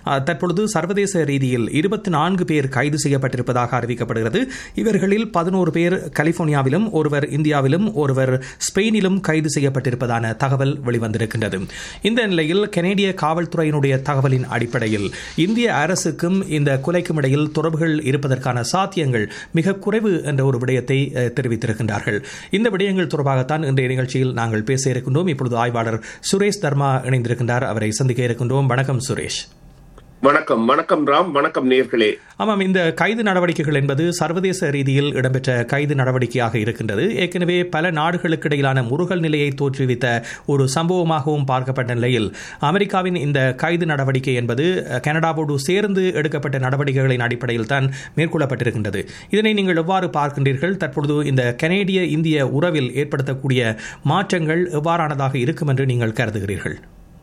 அஹ், தற்பொழுது சர்வதேச ரீதியில் இருபத்தி நான்கு பேர் கைது செய்யப்பட்டிருப்பதாக அறிவிக்கப்படுகிறது இவர்களில் பதினோரு பேர் கலிபோர்னியாவிலும் ஒருவர் இந்தியாவிலும் ஒருவர் ஸ்பெயினிலும் கைது செய்யப்பட்டிருப்பதான தகவல் வெளிவந்திருக்கின்றது இந்த நிலையில் கனேடிய காவல்துறையினுடைய தகவலின் அடிப்படையில் இந்திய அரசுக்கும் இந்த கொலைக்கும் இடையில் தொடர்புகள் இருப்பதற்கான சாத்தியங்கள் மிக குறைவு என்ற ஒரு விடயத்தை அஹ், தெரிவித்திருக்கின்றார்கள் இந்த விடயங்கள் தொடர்பாகத்தான் இன்றைய நிகழ்ச்சியில் நாங்கள் பேச இருக்கின்றோம் இப்பொழுது ஆய்வாளர் சுரேஷ் தர்மா இணைந்திருக்கின்றார் அவரை சந்திக்க இருக்கின்றோம் வணக்கம் சுரேஷ் வணக்கம் வணக்கம் ராம் வணக்கம் நேர்களே ஆமாம் இந்த கைது நடவடிக்கைகள் என்பது சர்வதேச ரீதியில் இடம்பெற்ற கைது நடவடிக்கையாக இருக்கின்றது ஏற்கனவே பல நாடுகளுக்கு இடையிலான முருகல் நிலையை தோற்றுவித்த ஒரு சம்பவமாகவும் பார்க்கப்பட்ட நிலையில் அமெரிக்காவின் இந்த கைது நடவடிக்கை என்பது அஹ், கனடாவோடு சேர்ந்து எடுக்கப்பட்ட நடவடிக்கைகளின் அடிப்படையில் தான் மேற்கொள்ளப்பட்டிருக்கின்றது இதனை நீங்கள் எவ்வாறு பார்க்கின்றீர்கள் தற்பொழுது இந்த கனேடிய இந்திய உறவில் ஏற்படுத்தக்கூடிய மாற்றங்கள் எவ்வாறானதாக இருக்கும் என்று நீங்கள் கருதுகிறீர்கள்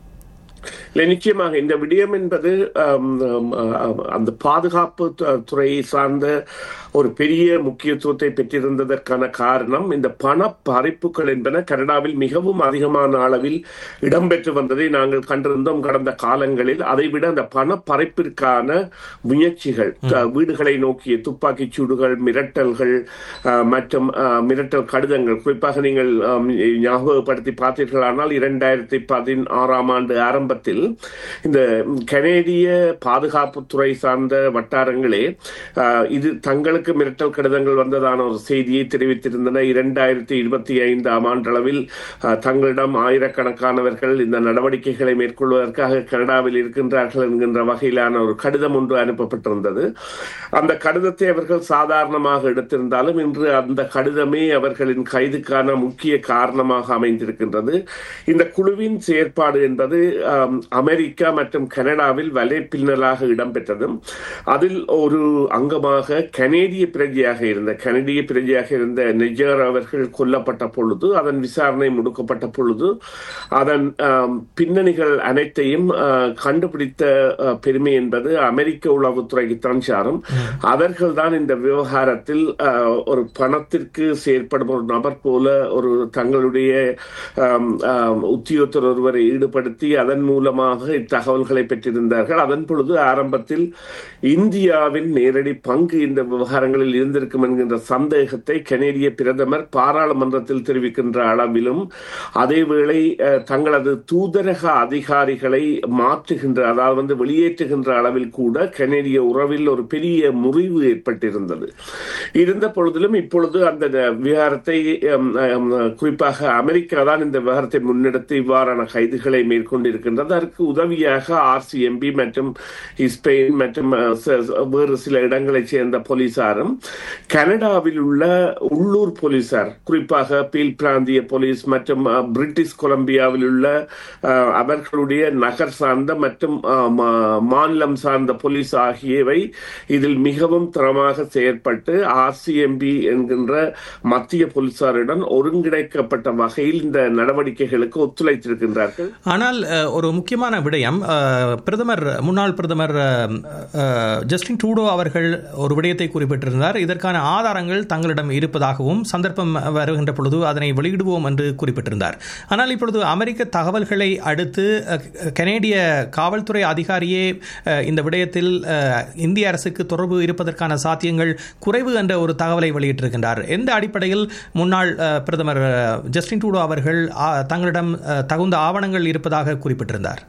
இல்லை நிச்சயமாக இந்த விடயம் என்பது ஆம், ஆம், ஆம், அந்த பாதுகாப்பு து- துறையை சார்ந்த ஒரு பெரிய முக்கியத்துவத்தை பெற்றிருந்ததற்கான காரணம் இந்த பண பறிப்புகள் என்பன கனடாவில் மிகவும் அதிகமான அளவில் இடம்பெற்று வந்ததை நாங்கள் கண்டிருந்தோம் கடந்த காலங்களில் அதைவிட அந்த பண பறிப்பிற்கான முயற்சிகள் த- வீடுகளை நோக்கிய துப்பாக்கிச் சூடுகள் மிரட்டல்கள் ஆ, மற்றும் ஆ, மிரட்டல் கடிதங்கள் குறிப்பாக நீங்கள் ஆம், ஞாபகப்படுத்தி பார்த்தீர்களானால் இரண்டாயிரத்தி பதினாறாம் ஆண்டு ஆரம்பத்தில் இந்த கனேடிய பாதுகாப்புத்துறை சார்ந்த வட்டாரங்களே ஆ, இது தங்களுக்கு மிரட்டல் கடிதங்கள் வந்ததான ஒரு செய்தியை தெரிவித்திருந்தன இரண்டாயிரத்தி இருபத்தி ஐந்தாம் ஆண்டளவில் ஆ, தங்களிடம் ஆயிரக்கணக்கானவர்கள் இந்த நடவடிக்கைகளை மேற்கொள்வதற்காக கனடாவில் இருக்கின்றார்கள் என்கின்ற வகையிலான ஒரு கடிதம் ஒன்று அனுப்பப்பட்டிருந்தது அந்த கடிதத்தை அவர்கள் சாதாரணமாக எடுத்திருந்தாலும் இன்று அந்த கடிதமே அவர்களின் கைதுக்கான முக்கிய காரணமாக அமைந்திருக்கின்றது இந்த குழுவின் செயற்பாடு என்பது ஆம், அமெரிக்கா மற்றும் கனடாவில் வலைப்பின்னலாக இடம்பெற்றதும் அதில் ஒரு அங்கமாக கனேடிய பிரஜையாக இருந்த கனடிய பிரஜையாக இருந்த நெஜர் அவர்கள் கொல்லப்பட்ட பொழுது அதன் விசாரணை முடுக்கப்பட்ட பொழுது அதன் ஆம், பின்னணிகள் அனைத்தையும் ஆ, கண்டுபிடித்த ஆ, பெருமை என்பது அமெரிக்க உளவுத்துறைக்குத்தான் சாரும் அவர்கள் தான் இந்த விவகாரத்தில் ஆ, ஒரு பணத்திற்கு செயற்படும் ஒரு நபர் போல ஒரு தங்களுடைய ஆம், ஆம், உத்தியோகத்தர் ஒருவரை ஈடுபடுத்தி அதன் மூலமாக இத்தகவல்களை பெற்றிருந்தார்கள் அதன் பொழுது ஆரம்பத்தில் இந்தியாவின் நேரடி பங்கு இந்த விவகாரங்களில் இருந்திருக்கும் என்கின்ற சந்தேகத்தை கனேடிய பிரதமர் பாராளுமன்றத்தில் தெரிவிக்கின்ற அளவிலும் அதேவேளை அஹ், தங்களது தூதரக அதிகாரிகளை மாற்றுகின்ற அதாவது வந்து வெளியேற்றுகின்ற அளவில் கூட கனேடிய உறவில் ஒரு பெரிய முறிவு ஏற்பட்டிருந்தது இருந்த பொழுதிலும் இப்பொழுது அந்த விவகாரத்தை ஹம், ஹம், குறிப்பாக அமெரிக்கா தான் இந்த விவகாரத்தை முன்னெடுத்து இவ்வாறான கைதுகளை மேற்கொண்டிருக்கின்றது அதற்கு உதவியாக ஆர்சிஎம்பி மற்றும் ஸ்பெயின் மற்றும் அஹ், ச- ச- வேறு சில இடங்களைச் சேர்ந்த போலீசாரும் கனடாவில் உள்ள உள்ளூர் போலீசார் குறிப்பாக பீல் பிராந்திய போலீஸ் மற்றும் அஹ், பிரிட்டிஷ் கொலம்பியாவில் உள்ள அஹ், அவர்களுடைய நகர் சார்ந்த மற்றும் அஹ், மா- மாநிலம் சார்ந்த போலீஸ் ஆகியவை இதில் மிகவும் தரமாக செயற்பட்டு ஆர்சிஎம்பி என்கின்ற மத்திய போலீசாருடன் ஒருங்கிணைக்கப்பட்ட வகையில் இந்த நடவடிக்கைகளுக்கு ஒத்துழைத்திருக்கின்றார்கள் ஆனால் அஹ், ஒரு முக்கியமான விடயம் அஹ், பிரதமர் முன்னாள் பிரதமர் அஹ், அஹ், ஜஸ்டின் ட்ரூடோ அவர்கள் ஒரு விடயத்தை குறிப்பிட்டிருந்தார் இதற்கான ஆதாரங்கள் தங்களிடம் இருப்பதாகவும் சந்தர்ப்பம் வருகின்ற பொழுது அதனை வெளியிடுவோம் என்று குறிப்பிட்டிருந்தார் ஆனால் இப்பொழுது அமெரிக்க தகவல்களை அடுத்து அஹ், கனேடிய காவல்துறை அதிகாரியே அஹ், இந்த விடயத்தில் அஹ், இந்திய அரசுக்கு தொடர்பு இருப்பதற்கான சாத்தியங்கள் குறைவு என்ற ஒரு தகவலை வெளியிட்டிருக்கின்றார் எந்த அடிப்படையில் முன்னாள் அஹ், பிரதமர் அஹ், ஜஸ்டின் ட்ரூடோ அவர்கள் ஆ, தங்களிடம் அஹ், தகுந்த ஆவணங்கள் இருப்பதாக குறிப்பிட்டிருந்தார்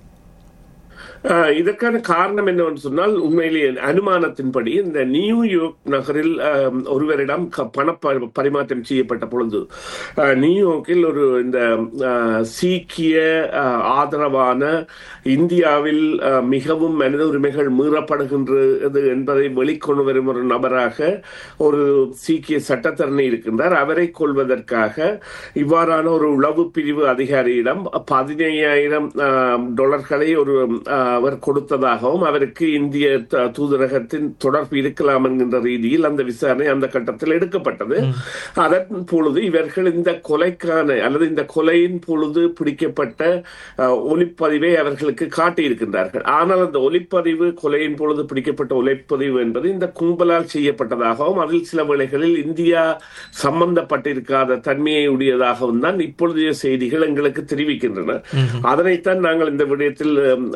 ஆஹ் இதற்கான காரணம் என்னவென்று சொன்னால் உண்மையிலேயே அனுமானத்தின்படி இந்த நியூயார்க் நகரில் ஆஹ், ஒருவரிடம் க- பண பரி- பரிமாற்றம் செய்யப்பட்ட பொழுது ஆஹ், நியூயார்க்கில் ஒரு இந்த ஆஹ், சீக்கிய ஆஹ், ஆதரவான இந்தியாவில் ஆஹ், மிகவும் மனித உரிமைகள் மீறப்படுகின்றது என்பதை வெளிக்கொண்டு வரும் ஒரு நபராக ஒரு சீக்கிய சட்டத்தரணி இருக்கின்றார் அவரை கொள்வதற்காக இவ்வாறான ஒரு உளவு பிரிவு அதிகாரியிடம் பதினையாயிரம் டாலர்களை ஒரு ஆஹ், அவர் கொடுத்ததாகவும் அவருக்கு இந்திய த- தூதரகத்தின் தொடர்பு இருக்கலாம் என்கின்ற ரீதியில் அந்த விசாரணை அந்த கட்டத்தில் எடுக்கப்பட்டது அதன் பொழுது இவர்கள் இந்த கொலைக்கான அல்லது இந்த கொலையின் பொழுது பிடிக்கப்பட்ட ஆஹ், ஒலிப்பதிவை அவர்களுக்கு காட்டியிருக்கின்றார்கள் ஆனால் அந்த ஒலிப்பதிவு கொலையின் பொழுது பிடிக்கப்பட்ட ஒலிப்பதிவு என்பது இந்த கும்பலால் செய்யப்பட்டதாகவும் அதில் சில வேளைகளில் இந்தியா சம்பந்தப்பட்டிருக்காத தன்மையை உடையதாகவும் தான் இப்பொழுதைய செய்திகள் எங்களுக்கு தெரிவிக்கின்றன அதனைத்தான் நாங்கள் இந்த விடயத்தில் ஆம், ஆம்,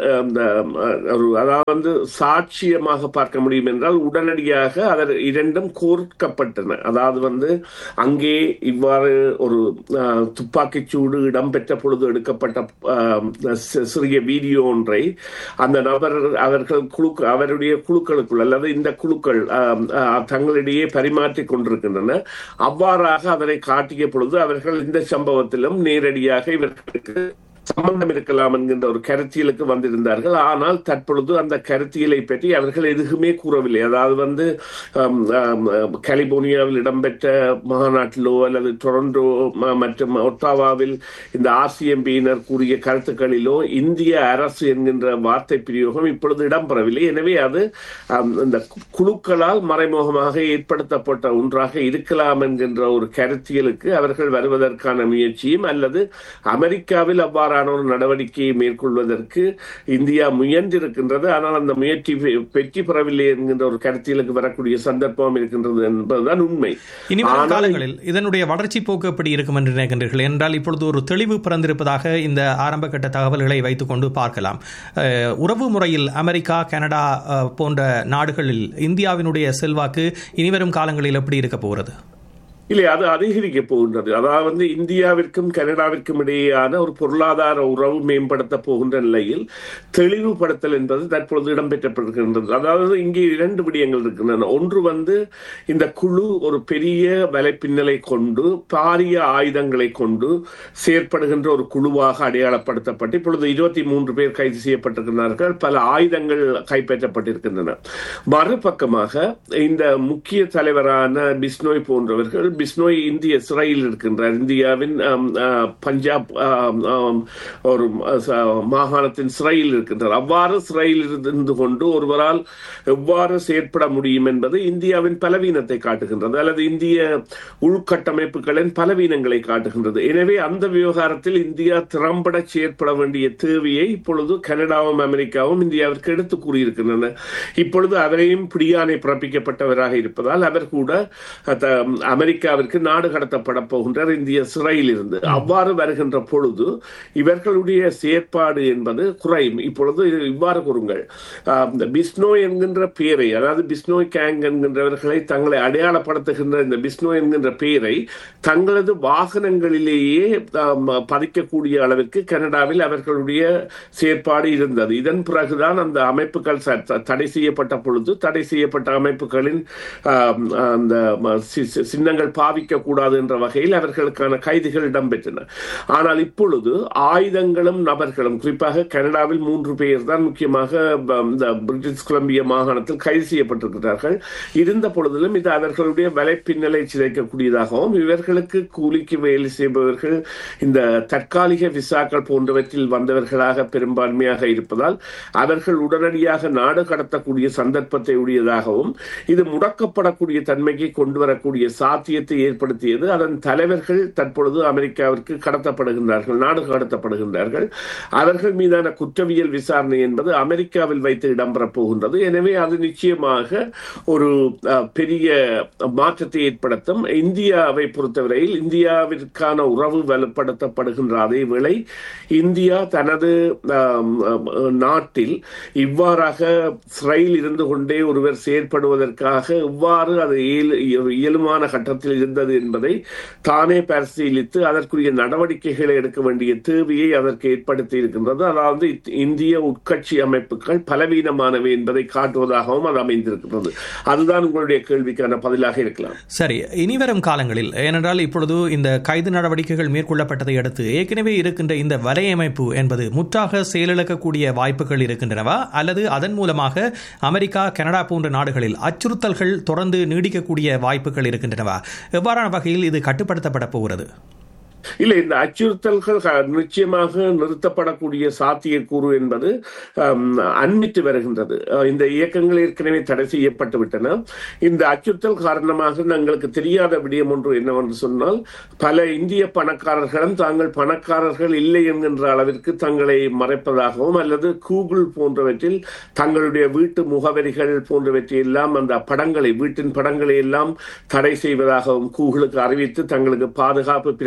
அஹ், ஒரு அதாவது வந்து சாட்சியமாக பார்க்க முடியும் என்றால் உடனடியாக அதர் இரண்டும் கோர்க்கப்பட்டன அதாவது வந்து அங்கே இவ்வாறு ஒரு அஹ், துப்பாக்கிச் சூடு இடம்பெற்ற பொழுது எடுக்கப்பட்ட அஹ், சி- சிறிய வீடியோ ஒன்றை அந்த நபர் அவர்கள் குழு அவருடைய குழுக்களுக்குள் அல்லது இந்த குழுக்கள் அஹ், அஹ், தங்களிடையே பரிமாற்றிக் கொண்டிருக்கின்றன அவ்வாறாக அதனை காட்டிய பொழுது அவர்கள் இந்த சம்பவத்திலும் நேரடியாக இவர்களுக்கு சம்பந்தம் இருக்கலாம் என்கின்ற ஒரு கருத்தியலுக்கு வந்திருந்தார்கள் ஆனால் தற்பொழுது அந்த கருத்தியலை பற்றி அவர்கள் எதுவுமே கூறவில்லை அதாவது வந்து ஆம், ஆம், ஆம், கலிபோர்னியாவில் இடம்பெற்ற மாநாட்டிலோ அல்லது டொரண்டோ ம- மற்றும் ஒட்டாவாவில் இந்த ஆர்சிஎம்பியினர் கூறிய கருத்துக்களிலோ இந்திய அரசு என்கின்ற வார்த்தை பிரயோகம் இப்பொழுது இடம்பெறவில்லை எனவே அது ஆம், இந்த கு- குழுக்களால் மறைமுகமாக ஏற்படுத்தப்பட்ட ஒன்றாக இருக்கலாம் என்கின்ற ஒரு கருத்தியலுக்கு அவர்கள் வருவதற்கான முயற்சியும் அல்லது அமெரிக்காவில் அவ்வாறான ஒரு நடவடிக்கையை மேற்கொள்வதற்கு இந்தியா முயன்றிருக்கின்றது ஆனால் அந்த முயற்சி வெ- வெற்றி பெறவில்லை என்கின்ற ஒரு கருத்தியலுக்கு வரக்கூடிய சந்தர்ப்பம் இருக்கின்றது என்பதுதான் உண்மை இனி வரும் ஆனால் காலங்களில் இதனுடைய வளர்ச்சி போக்கு எப்படி இருக்கும் என்று நினைக்கின்றீர்கள் என்றால் இப்பொழுது ஒரு தெளிவு பிறந்திருப்பதாக இந்த ஆரம்ப கட்ட தகவல்களை வைத்துக்கொண்டு பார்க்கலாம் அஹ், உறவு முறையில் அமெரிக்கா கனடா அஹ், போன்ற நாடுகளில் இந்தியாவினுடைய செல்வாக்கு இனிவரும் காலங்களில் எப்படி இருக்க போகிறது இல்லை அது அதிகரிக்க போகின்றது அதாவது வந்து இந்தியாவிற்கும் கனடாவிற்கும் இடையேயான ஒரு பொருளாதார உறவு மேம்படுத்த போகின்ற நிலையில் தெளிவுபடுத்தல் என்பது தற்பொழுது இடம்பெற்றப்படுகின்றது அதாவது இங்கே இரண்டு விடயங்கள் இருக்கின்றன ஒன்று வந்து இந்த குழு ஒரு பெரிய வலைப்பின்னலை கொண்டு பாரிய ஆயுதங்களை கொண்டு செயற்படுகின்ற ஒரு குழுவாக அடையாளப்படுத்தப்பட்டு இப்பொழுது இருபத்தி மூன்று பேர் கைது செய்யப்பட்டிருக்கிறார்கள் பல ஆயுதங்கள் கைப்பற்றப்பட்டிருக்கின்றன மறுபக்கமாக இந்த முக்கிய தலைவரான பிஸ்னோய் போன்றவர்கள் பிஸ்னோய் இந்திய சிறையில் இருக்கின்றார் இந்தியாவின் ஆம், ஆ, பஞ்சாப் ஆம், ஆம், ஒரு ச- மாகாணத்தின் சிறையில் இருக்கின்றார் அவ்வாறு சிறையில் இருந்து கொண்டு ஒருவரால் எவ்வாறு செயற்பட முடியும் என்பது இந்தியாவின் பலவீனத்தை காட்டுகின்றது அல்லது இந்திய உள்கட்டமைப்புகளின் பலவீனங்களை காட்டுகின்றது எனவே அந்த விவகாரத்தில் இந்தியா திறம்பட செயற்பட வேண்டிய தேவையை இப்பொழுது கனடாவும் அமெரிக்காவும் இந்தியாவிற்கு எடுத்து கூறியிருக்கின்றன இப்பொழுது அவரையும் பிடியானை பிறப்பிக்கப்பட்டவராக இருப்பதால் அவர் கூட அத, அமெரிக்காவிற்கு நாடு கடத்தப்பட போகின்றார் இந்திய சிறையில் இருந்து அவ்வாறு வருகின்ற பொழுது இவர்களுடைய செயற்பாடு என்பது குறையும் இப்பொழுது இவ்வாறு கூறுங்கள் ஆஹ், இந்த பிஸ்னோய் என்கின்ற பெயரை அதாவது பிஸ்னோய் கேங் என்கின்றவர்களை தங்களை அடையாளப்படுத்துகின்ற இந்த பிஸ்னோய் என்கின்ற பெயரை தங்களது வாகனங்களிலேயே ஆம், பதிக்கக்கூடிய அளவிற்கு கனடாவில் அவர்களுடைய செயற்பாடு இருந்தது இதன் பிறகுதான் அந்த அமைப்புகள் ச- த- தடை செய்யப்பட்ட பொழுது தடை செய்யப்பட்ட அமைப்புகளின் ஆம், அந்த ம- சி- சி- சின்னங்கள் பாவிக்க கூடாது என்ற வகையில் அவர்களுக்கான கைதுகள் இடம்பெற்றன ஆனால் இப்பொழுது ஆயுதங்களும் நபர்களும் குறிப்பாக கனடாவில் மூன்று பேர் தான் முக்கியமாக ப- இந்த பிரிட்டிஷ் கொலம்பியா மாகாணத்தில் கைது செய்யப்பட்டிருக்கிறார்கள் இருந்த பொழுதிலும் இது அவர்களுடைய வலைப்பின்னலை சிதைக்கக்கூடியதாகவும் இவர்களுக்கு கூலிக்கு வேலை செய்பவர்கள் இந்த தற்காலிக விசாக்கள் போன்றவற்றில் வந்தவர்களாக பெரும்பான்மையாக இருப்பதால் அவர்கள் உடனடியாக நாடு கடத்தக்கூடிய சந்தர்ப்பத்தை உடையதாகவும் இது முடக்கப்படக்கூடிய தன்மைக்கு கொண்டு வரக்கூடிய சாத்தியத்தை ஏற்படுத்தியது அதன் தலைவர்கள் தற்பொழுது அமெரிக்காவிற்கு கடத்தப்படுகின்றார்கள் நாடு கடத்தப்படுகின்றார்கள் அவர்கள் மீதான குற்றவியல் விசாரணை என்பது அமெரிக்காவில் வைத்து இடம்பெறப் போகின்றது எனவே அது நிச்சயமாக ஒரு அஹ், பெரிய மாற்றத்தை ஏற்படுத்தும் இந்தியாவை பொறுத்தவரையில் இந்தியாவிற்கான உறவு வலுப்படுத்தப்படுகின்ற அதே வேளை இந்தியா தனது ஆம், ஆம், நாட்டில் இவ்வாறாக சிறையில் இருந்து கொண்டே ஒருவர் செயற்படுவதற்காக இவ்வாறு அது இயல்- ஒரு இயலுமான கட்டத்தில் இருந்தது என்பதை தானே பரிசீலித்து அதற்குரிய நடவடிக்கைகளை எடுக்க வேண்டிய தேவையை அதற்கு ஏற்படுத்தி இருக்கின்றது அதாவது இத்- இந்திய உட்கட்சி அமைப்புகள் பலவீனமானவை என்பதை காட்டுவதாகவும் அது அமைந்திருக்கின்றது அதுதான் உங்களுடைய கேள்விக்கான பதிலாக இருக்கலாம் சரி இனிவரும் காலங்களில் ஏனென்றால் இப்பொழுது இந்த கைது நடவடிக்கைகள் மேற்கொள்ளப்பட்டதை அடுத்து ஏற்கனவே இருக்கின்ற இந்த வலையமைப்பு என்பது முற்றாக செயலிழக்கக்கூடிய வாய்ப்புகள் இருக்கின்றனவா அல்லது அதன் மூலமாக அமெரிக்கா கனடா போன்ற நாடுகளில் அச்சுறுத்தல்கள் தொடர்ந்து நீடிக்கக்கூடிய வாய்ப்புகள் இருக்கின்றனவா எவ்வாறான வகையில் இது கட்டுப்படுத்தப்பட போகிறது இல்லை இந்த அச்சுறுத்தல்கள் க- நிச்சயமாக நிறுத்தப்படக்கூடிய சாத்தியக்கூறு என்பது ஆம், அண்மித்து வருகின்றது அஹ், இந்த இயக்கங்கள் ஏற்கனவே தடை செய்யப்பட்டு விட்டன இந்த அச்சுறுத்தல் காரணமாக எங்களுக்கு தெரியாத விடயம் ஒன்று என்னவென்று சொன்னால் பல இந்திய பணக்காரர்களும் தாங்கள் பணக்காரர்கள் இல்லை என்கின்ற அளவிற்கு தங்களை மறைப்பதாகவும் அல்லது கூகுள் போன்றவற்றில் தங்களுடைய வீட்டு முகவரிகள் போன்றவற்றை எல்லாம் அந்த படங்களை வீட்டின் படங்களை எல்லாம் தடை செய்வதாகவும் கூகுளுக்கு அறிவித்து தங்களுக்கு பாதுகாப்பு பிரச்சனைகள்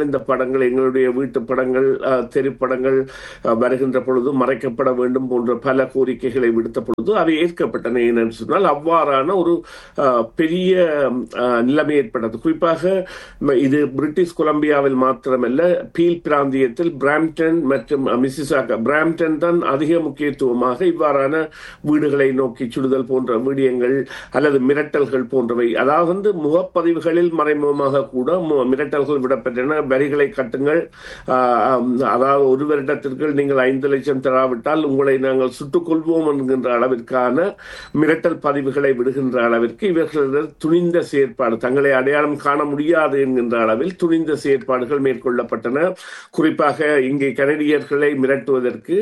நாங்கள் இந்த படங்கள் எங்களுடைய வீட்டு படங்கள் அஹ், தெருப்படங்கள் அஹ், வருகின்ற பொழுது மறைக்கப்பட வேண்டும் போன்ற பல கோரிக்கைகளை விடுத்த பொழுது அவை ஏற்கப்பட்டன ஏனென்று சொன்னால் அவ்வாறான ஒரு அஹ், பெரிய அஹ், நிலைமை ஏற்பட்டது குறிப்பாக ம- இது பிரிட்டிஷ் கொலம்பியாவில் மாத்திரமல்ல பீல் பிராந்தியத்தில் பிராம்டன் மற்றும் மிசிசாகா பிராம்டன் தான் அதிக முக்கியத்துவமாக இவ்வாறான வீடுகளை நோக்கி சுடுதல் போன்ற விடயங்கள் அல்லது மிரட்டல்கள் போன்றவை அதாவது வந்து முகப்பதிவுகளில் மறைமுகமாக கூட மு- மிரட்டல்கள் விடப்பட்டன வரிகளை கட்டுங்கள் ஆஹ், ஆம், அதாவது ஒரு வருடத்திற்கு நீங்கள் ஐந்து லட்சம் தராவிட்டால் உங்களை நாங்கள் சுட்டுக் கொள்வோம் என்கின்ற அளவிற்கான மிரட்டல் பதிவுகளை விடுகின்ற அளவிற்கு இவர்களது துணிந்த செயற்பாடு தங்களை அடையாளம் காண முடியாது என்கின்ற அளவில் துணிந்த செயற்பாடுகள் மேற்கொள்ளப்பட்டன குறிப்பாக இங்கே கனடியர்களை மிரட்டுவதற்கு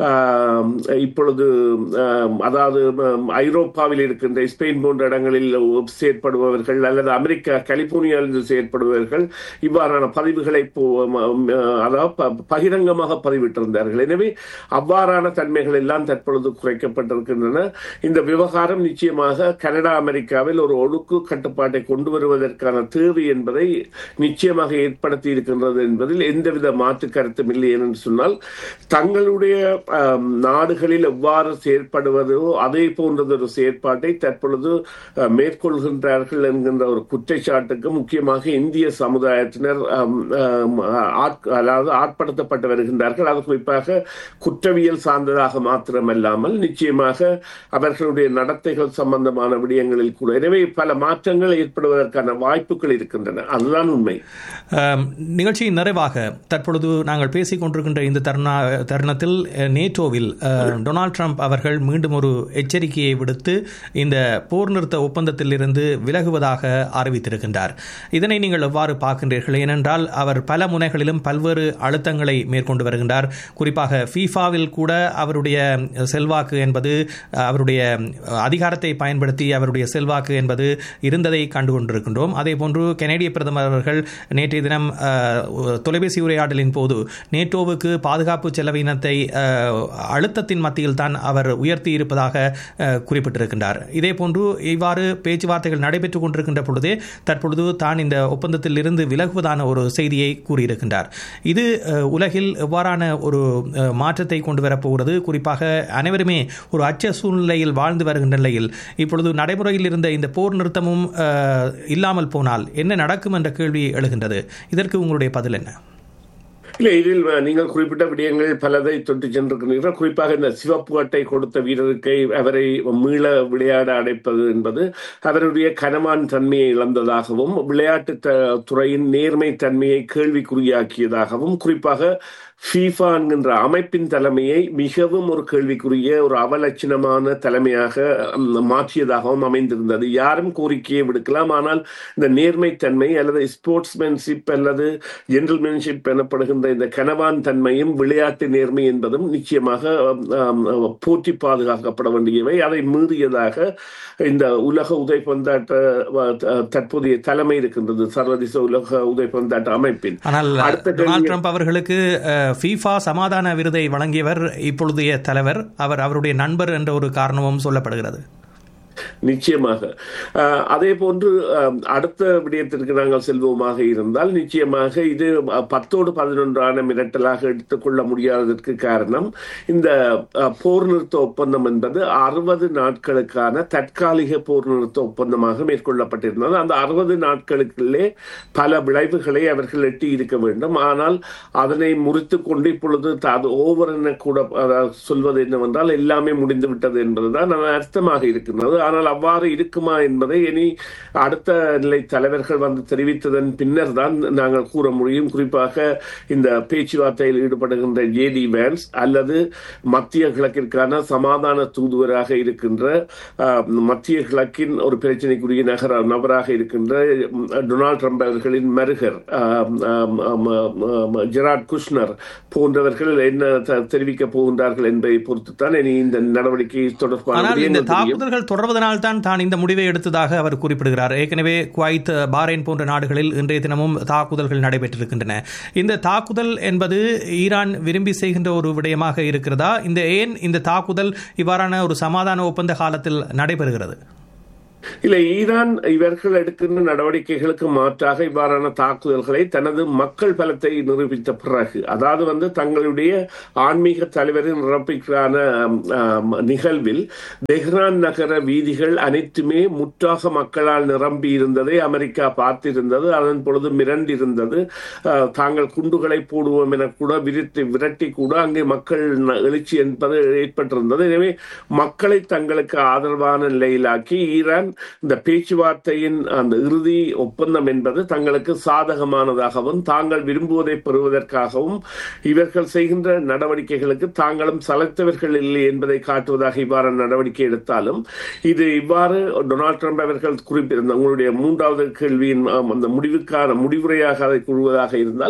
ஆம், இப்பொழுது ஆம், அதாவது ஆம், ஐரோப்பாவில் இருக்கின்ற ஸ்பெயின் போன்ற இடங்களில் செயற்படுபவர்கள் அல்லது அமெரிக்கா கலிபோர்னியாவில் செயற்படுபவர்கள் இவ்வாறான பதிவுகளை போ- ம- ம- அதாவது ப- பகிரங்கமாக பதிவிட்டிருந்தார்கள் எனவே அவ்வாறான தன்மைகள் எல்லாம் தற்பொழுது குறைக்கப்பட்டிருக்கின்றன இந்த விவகாரம் நிச்சயமாக கனடா அமெரிக்காவில் ஒரு ஒழுக்கு கட்டுப்பாட்டை கொண்டு வருவதற்கான தேவை என்பதை நிச்சயமாக ஏற்படுத்தி இருக்கின்றது என்பதில் எந்தவித மாற்று கருத்தும் இல்லை என்று சொன்னால் தங்களுடைய ஆம், நாடுகளில் எவ்வாறு செயற்படுவதோ அதே போன்றதொரு செயற்பாட்டை தற்பொழுது அஹ், மேற்கொள்கின்றார்கள் என்கின்ற ஒரு குற்றச்சாட்டுக்கு முக்கியமாக இந்திய சமுதாயத்தினர் ஆம், ஆம், ஆட்- அதாவது ஆட்படுத்தப்பட்டு வருகின்றார்கள் அது குறிப்பாக குற்றவியல் சார்ந்ததாக மாத்திரமல்லாமல் நிச்சயமாக அவர்களுடைய நடத்தைகள் சம்பந்தமான விடயங்களில் கூட எனவே பல மாற்றங்கள் ஏற்படுவதற்கான வாய்ப்புகள் இருக்கின்றன அதுதான் உண்மை ஆம், நிகழ்ச்சியின் நிறைவாக தற்பொழுது நாங்கள் பேசிக் கொண்டிருக்கின்ற இந்த தருண தருணத்தில் அஹ், நேட்டோவில் அஹ், டொனால்ட் ட்ரம்ப் அவர்கள் மீண்டும் ஒரு எச்சரிக்கையை விடுத்து இந்த போர் நிறுத்த ஒப்பந்தத்தில் இருந்து விலகுவதாக அறிவித்திருக்கின்றார் இதனை நீங்கள் எவ்வாறு பார்க்கின்றீர்கள் ஏனென்றால் அவர் பல முனைகளிலும் பல்வேறு அழுத்தங்களை மேற்கொண்டு வருகின்றார் குறிப்பாக ஃபீஃபாவில் கூட அவருடைய செல்வாக்கு என்பது அவருடைய அதிகாரத்தை பயன்படுத்தி அவருடைய செல்வாக்கு என்பது இருந்ததை கண்டு கொண்டிருக்கின்றோம் அதே போன்று கனேடிய பிரதமர் அவர்கள் நேற்றைய தினம் அஹ், தொலைபேசி உரையாடலின் போது நேட்டோவுக்கு பாதுகாப்பு செலவினத்தை அஹ், அழுத்தத்தின் மத்தியில் தான் அவர் உயர்த்தி இருப்பதாக அஹ், குறிப்பிட்டிருக்கின்றார் இதே போன்று இவ்வாறு பேச்சுவார்த்தைகள் நடைபெற்றுக் கொண்டிருக்கின்ற பொழுதே தற்பொழுது தான் இந்த ஒப்பந்தத்தில் இருந்து விலகுவதான ஒரு செய்தியை கூறியிருக்கின்றார் இது அஹ், உலகில் எவ்வாறான ஒரு அஹ், மாற்றத்தை கொண்டு வரப்போகிறது குறிப்பாக அனைவருமே ஒரு அச்ச சூழ்நிலையில் வாழ்ந்து வருகின்ற நிலையில் இப்பொழுது நடைமுறையில் இருந்த இந்த போர் நிறுத்தமும் அஹ், இல்லாமல் போனால் என்ன நடக்கும் என்ற கேள்வி எழுகின்றது இதற்கு உங்களுடைய பதில் என்ன இல்லை இதில் அஹ், நீங்கள் குறிப்பிட்ட விடயங்கள் பலதை தொட்டு சென்றிருக்கிறீர்கள் குறிப்பாக இந்த சிவப்பு அட்டை கொடுத்த வீரருக்கு அவரை மீள விளையாட அடைப்பது என்பது அவருடைய கனவான் தன்மையை இழந்ததாகவும் விளையாட்டு த- துறையின் நேர்மை தன்மையை கேள்விக்குறியாக்கியதாகவும் குறிப்பாக ஃபீஃபா என்கின்ற அமைப்பின் தலைமையை மிகவும் ஒரு கேள்விக்குரிய ஒரு அவலட்சணமான தலைமையாக ம், மாற்றியதாகவும் அமைந்திருந்தது யாரும் கோரிக்கையை விடுக்கலாம் ஆனால் இந்த நேர்மைத்தன்மை அல்லது ஸ்போர்ட்ஸ்மேன்ஷிப் அல்லது ஜென்டில்மேன்ஷிப் எனப்படுகின்ற இந்த கனவான் தன்மையும் விளையாட்டு நேர்மை என்பதும் நிச்சயமாக ஆம், ஆம், போற்றி பாதுகாக்கப்பட வேண்டியவை அதை மீறியதாக இந்த உலக உதைப்பந்தாட்ட அஹ், த- தற்போதைய தலைமை இருக்கின்றது சர்வதேச உலக உதைப்பந்தாட்ட அமைப்பின் ஆனால் அடுத்த கேள்வி- டொனால்ட் ட்ரம்ப் அவர்களுக்கு அஹ், ஃபீஃபா சமாதான விருதை வழங்கியவர் இப்பொழுதைய தலைவர் அவர் அவருடைய நண்பர் என்ற ஒரு காரணமும் சொல்லப்படுகிறது நிச்சயமாக அஹ், அதே போன்று அஹ், அடுத்த விடயத்திற்கு நாங்கள் செல்வோமாக இருந்தால் நிச்சயமாக இது அஹ், பத்தோடு பதினொன்றான மிரட்டலாக எடுத்துக்கொள்ள முடியாததற்கு காரணம் இந்த அஹ், போர் நிறுத்த ஒப்பந்தம் என்பது அறுபது நாட்களுக்கான தற்காலிக போர் நிறுத்த ஒப்பந்தமாக மேற்கொள்ளப்பட்டிருந்தது அந்த அறுபது நாட்களுக்குள்ளே பல விளைவுகளை அவர்கள் எட்டி இருக்க வேண்டும் ஆனால் அதனை முறித்து கொண்டு இப்பொழுது த- அது ஓவர் என கூட அதாவது சொல்வது என்னவென்றால் எல்லாமே முடிந்து விட்டது என்பதுதான் அதன் அர்த்தமாக இருக்கின்றது ஆனால் அவ்வாறு இருக்குமா என்பதை இனி அடுத்த நிலை தலைவர்கள் வந்து தெரிவித்ததன் பின்னர் தான் நாங்கள் கூற முடியும் குறிப்பாக இந்த பேச்சுவார்த்தையில் ஈடுபடுகின்ற ஜேடி வேன்ஸ் அல்லது மத்திய கிழக்கிற்கான சமாதான தூதுவராக இருக்கின்ற அஹ், மத்திய கிழக்கின் ஒரு பிரச்சனைக்குரிய நகர நபராக இருக்கின்ற உம், டொனால்ட் ட்ரம்ப் அவர்களின் மருகர் ஆம், ஆம், ஆம், ஆம், ஆம், ஜெராட் குஷ்னர் போன்றவர்கள் என்ன த- தெரிவிக்கப் போகின்றார்கள் என்பதை பொறுத்துத்தான் இனி இந்த நடவடிக்கை தொடர்பான ஆனால் இந்த விடயங்கள் தெரியும். தாக்குதல்கள் தொடர்வதனால் தான் தான் இந்த முடிவை எடுத்ததாக அவர் குறிப்பிடுகிறார் ஏற்கனவே குவைத் பாரைன் போன்ற நாடுகளில் இன்றைய தினமும் தாக்குதல்கள் நடைபெற்றிருக்கின்றன இந்த தாக்குதல் என்பது ஈரான் விரும்பி செய்கின்ற ஒரு விடயமாக இருக்கிறதா இந்த ஏன் இந்த தாக்குதல் இவ்வாறான ஒரு சமாதான ஒப்பந்த காலத்தில் நடைபெறுகிறது இல்லை ஈரான் இவர்கள் எடுக்கின்ற நடவடிக்கைகளுக்கு மாற்றாக இவ்வாறான தாக்குதல்களை தனது மக்கள் பலத்தை நிரூபித்த பிறகு அதாவது வந்து தங்களுடைய ஆன்மீக தலைவரின் இறப்பிற்கான நிகழ்வில் தெஹ்ரான் நகர வீதிகள் அனைத்துமே முற்றாக மக்களால் நிரம்பி இருந்ததை அமெரிக்கா பார்த்திருந்தது அதன் பொழுது மிரண்டிருந்தது தாங்கள் குண்டுகளை போடுவோம் என கூட விரித்து விரட்டி கூட அங்கே மக்கள் எழுச்சி என்பது ஏற்பட்டிருந்தது எனவே மக்களை தங்களுக்கு ஆதரவான நிலையிலாக்கி ஈரான் இந்த பேச்சுவார்த்தையின் அந்த இறுதி ஒப்பந்தம் என்பது தங்களுக்கு சாதகமானதாகவும் தாங்கள் விரும்புவதை பெறுவதற்காகவும் இவர்கள் செய்கின்ற நடவடிக்கைகளுக்கு தாங்களும் சலைத்தவர்கள் இல்லை என்பதை காட்டுவதாக இவ்வாறு நடவடிக்கை எடுத்தாலும் இது இவ்வாறு டொனால்ட் ட்ரம்ப் அவர்கள் குறிப்பிருந்த உங்களுடைய மூன்றாவது கேள்வியின் அந்த முடிவுக்கான முடிவுரையாக அதை கூறுவதாக இருந்தால்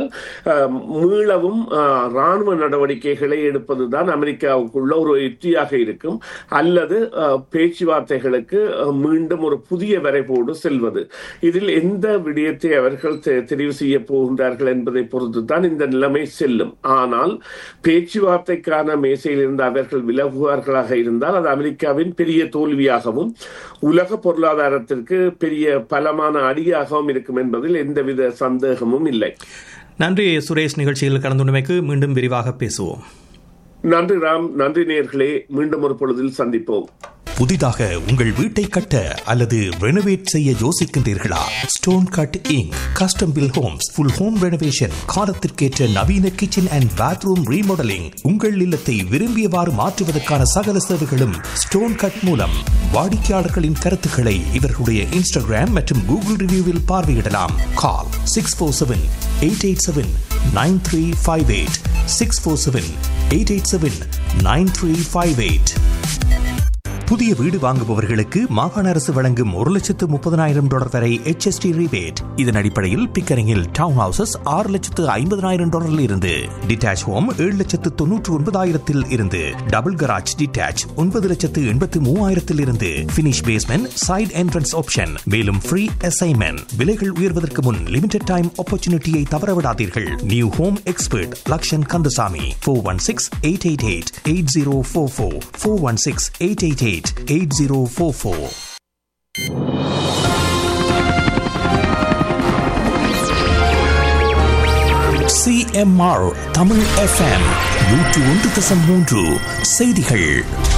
மீளவும் ராணுவ நடவடிக்கைகளை எடுப்பதுதான் அமெரிக்காவுக்குள்ள ஒரு யுக்தியாக இருக்கும் அல்லது பேச்சுவார்த்தைகளுக்கு மீண்டும் ஒரு புதிய வரைபோடு செல்வது இதில் எந்த விடயத்தை அவர்கள் தெரிவு செய்ய போகின்றார்கள் என்பதை பொறுத்து தான் இந்த நிலைமை செல்லும் ஆனால் பேச்சுவார்த்தைக்கான மேசையில் இருந்து அவர்கள் விலகுவார்களாக இருந்தால் அது அமெரிக்காவின் பெரிய தோல்வியாகவும் உலக பொருளாதாரத்திற்கு பெரிய பலமான அடியாகவும் இருக்கும் என்பதில் எந்தவித சந்தேகமும் இல்லை நன்றி சுரேஷ் நிகழ்ச்சியில் கலந்துள்ளமைக்கு மீண்டும் விரிவாக பேசுவோம் நன்றி ராம் நன்றி நேர்களே மீண்டும் ஒரு பொழுதில் சந்திப்போம் புதிதாக உங்கள் வீட்டை கட்ட அல்லது ரெனோவேட் செய்ய யோசிக்கின்றீர்களா stone cutting custom built homes full home renovation காலத்திற்கேற்ற நவீன கிச்சன் அண்ட் பாத்ரூம் ரீமாடலிங் உங்கள் இல்லத்தை விரும்பியவாறு மாற்றுவதற்கான சகல சேவைகளும் ஸ்டோன் கட் மூலம் வாடிக்கையாளர்களின் கருத்துக்களை இவர்களுடைய இன்ஸ்டாகிராம் மற்றும் கூகுள் ரிவ்யூவில் பார்வையிடலாம் call six four seven eight eight seven nine three five eight six four seven eight eight seven nine three five eight புதிய வீடு வாங்குபவர்களுக்கு மாகாண அரசு வழங்கும் ஒரு லட்சத்து முப்பதனாயிரம் டாலர் வரை HST ரிபேட் இதன் அடிப்படையில் பிக்கரிங்கில் டவுன் ஹவுசஸ் ஆறு லட்சத்து ஐம்பதனாயிரம் டாலரில் இருந்து டிட்டாச் ஹோம் ஏழு லட்சத்து தொன்னூற்று ஒன்பதாயிரத்தில் இருந்து டபுள் கராஜ் டிட்டாச் ஒன்பது லட்சத்து எண்பத்து மூவாயிரத்தில் இருந்து finish basement side entrance option மேலும் ஃப்ரீ அசைன்மெண்ட் விலைகள் உயர்வதற்கு முன் லிமிடெட் டைம் ஆப்பர்ச்சுனிட்டியை தவறவிடாதீர்கள் new home expert Lakshan Kandasamy four one six eight eight eight eight zero four four four one six eight eight eight eight zero four four CMR Tamil FM நூற்று ஒன்று தசம் மூன்று செய்திகள்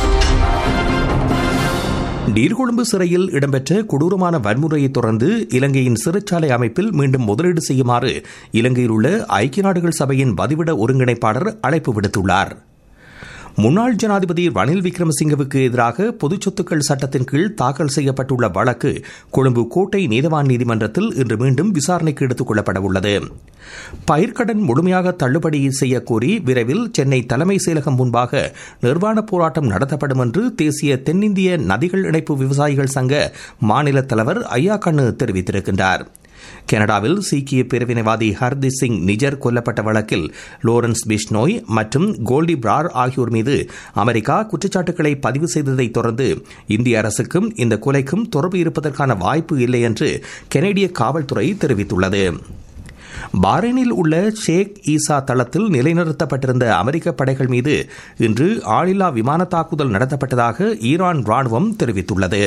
நீர்கொழும்பு சிறையில் இடம்பெற்ற கொடூரமான வன்முறையை தொடர்ந்து இலங்கையின் சிறைச்சாலை அமைப்பில் மீண்டும் முதலீடு செய்யுமாறு இலங்கையில் உள்ள ஐக்கிய நாடுகள் சபையின் வதிவிட ஒருங்கிணைப்பாளர் அழைப்பு விடுத்துள்ளார் முன்னாள் ஜனாதிபதி ரணில் விக்ரமசிங்கவுக்கு எதிராக பொதுச் சொத்துக்கள் சட்டத்தின் கீழ் தாக்கல் செய்யப்பட்டுள்ள வழக்கு கொழும்பு கோட்டை நீதவான் நீதிமன்றத்தில் இன்று மீண்டும் விசாரணைக்கு எடுத்துக் கொள்ளப்பட உள்ளது பயிர்க்கடன் முழுமையாக தள்ளுபடி செய்யக்கோரி விரைவில் சென்னை தலைமை செயலகம் முன்பாக நிர்வாண போராட்டம் நடத்தப்படும் என்று தேசிய தென்னிந்திய நதிகள் இணைப்பு விவசாயிகள் சங்க மாநில தலைவர் ஐயா கண்ணு தெரிவித்திருக்கின்றார் கனடாவில் சீக்கிய பிரிவினைவாதி ஹர்தீப் சிங் நிஜர் கொல்லப்பட்ட வழக்கில் லோரன்ஸ் பிஷ்னோய் மற்றும் கோல்டி பிரார் ஆகியோர் மீது அமெரிக்கா குற்றச்சாட்டுகளை பதிவு செய்ததைத் தொடர்ந்து இந்திய அரசுக்கும் இந்த கொலைக்கும் தொடர்பு இருப்பதற்கான வாய்ப்பு இல்லை என்று கனேடிய காவல்துறை தெரிவித்துள்ளது பாரைனில் உள்ள ஷேக் ஈசா தளத்தில் நிலைநிறுத்தப்பட்டிருந்த அமெரிக்க படைகள் மீது இன்று ஆளில்லா விமான தாக்குதல் நடத்தப்பட்டதாக ஈரான் ராணுவம் தெரிவித்துள்ளது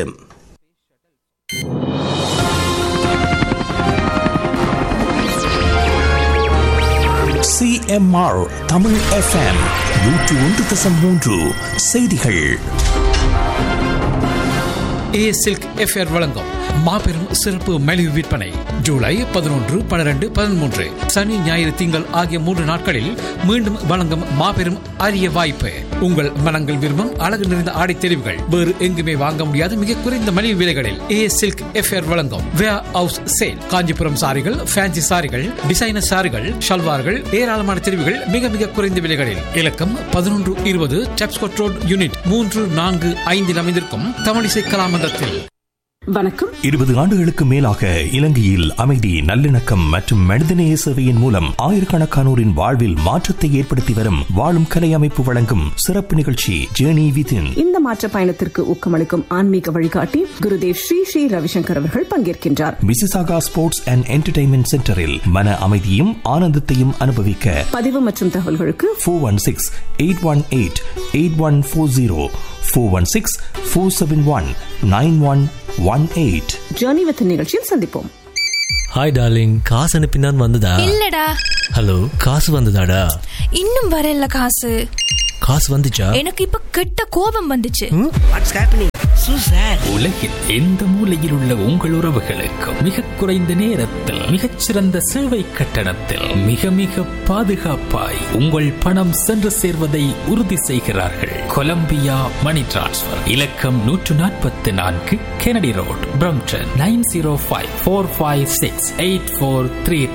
சிஎம்ஆர் தமிழ் எஃப்எம் நூற்று ஒன்று தசம் மூன்று செய்திகள் ஏ சில்க் எஃப்ஆர் வழங்கும் மாபெரும் சிறப்பு மலிவு விற்பனை ஜூலை பதினொன்று பன்னிரண்டு பதிமூன்று சனி ஞாயிறு திங்கள் ஆகிய மூன்று நாட்களில் மீண்டும் வழங்கும் மாபெரும் அரிய வாய்ப்பு உங்கள் மனங்கள் விரும்பும் அழகு நிறைந்த ஆடை தெரிவுகள் வேறு எங்குமே வாங்க முடியாத மிக குறைந்த மலிவு விலைகளில் ஏ சில்க் எஃப்ஆர் வழங்கும் வேர் ஹவுஸ் சேல் காஞ்சிபுரம் சாரிகள் ஃபேன்சி சாரிகள் டிசைனர் சாரிகள் ஷல்வார்கள் ஏராளமான தெரிவுகள் மிக மிக குறைந்த விலைகளில் இலக்கம் பதினொன்று இருபது டெப்ஸ்கோட் ரோட் யூனிட் மூன்று நான்கு ஐந்தில் அமைந்திருக்கும் தமிழிசை கலாமந்தத்தில் வணக்கம் இருபது ஆண்டுகளுக்கு மேலாக இலங்கையில் அமைதி நல்லிணக்கம் மற்றும் மனிதநேய சேவையின் மூலம் ஆயிரக்கணக்கானோரின் வாழ்வில் மாற்றத்தை ஏற்படுத்தி வரும் வாழும் கலை அமைப்பு வழங்கும் சிறப்பு நிகழ்ச்சி ஜேர்னி விதின் இந்த மாற்ற பயணத்திற்கு ஊக்கமளிக்கும் ஆன்மீக வழிகாட்டி குருதேவ் ஸ்ரீ ஸ்ரீ ரவிசங்கர் அவர்கள் பங்கேற்கின்றார் மிசிசாகா ஸ்போர்ட்ஸ் அண்ட் என்டர்டைன்மெண்ட் சென்டரில் மன அமைதியும் ஆனந்தத்தையும் அனுபவிக்க பதிவு மற்றும் தகவல்களுக்கு four one six eight one eight eight one four zero four one six four seven one nine one one eight journey with நிகழ்ச்சியில் சந்திப்போம் ஹாய் டார்லிங் காசு அனுப்பினான் வந்ததா இல்லடா ஹலோ காசு வந்ததாடா இன்னும் வரல காசு காசு வந்துச்சா எனக்கு இப்ப கெட்ட கோபம் வந்துச்சு உலகில் எந்த மூலையில் உள்ள உங்கள் உறவுகளுக்கு மிக குறைந்த நேரத்தில் மிகச்சிறந்த சேவை கட்டணத்தில் மிக மிக பாதுகாப்பாய் உங்கள் பணம் சென்று சேர்வதை உறுதி செய்கிறார்கள் கொலம்பியா மணி டிரான்ஸ்ஃபர் இலக்கம் நூற்று நாற்பத்தி நான்கு Kennedy road Brampton nine zero five four five six eight four three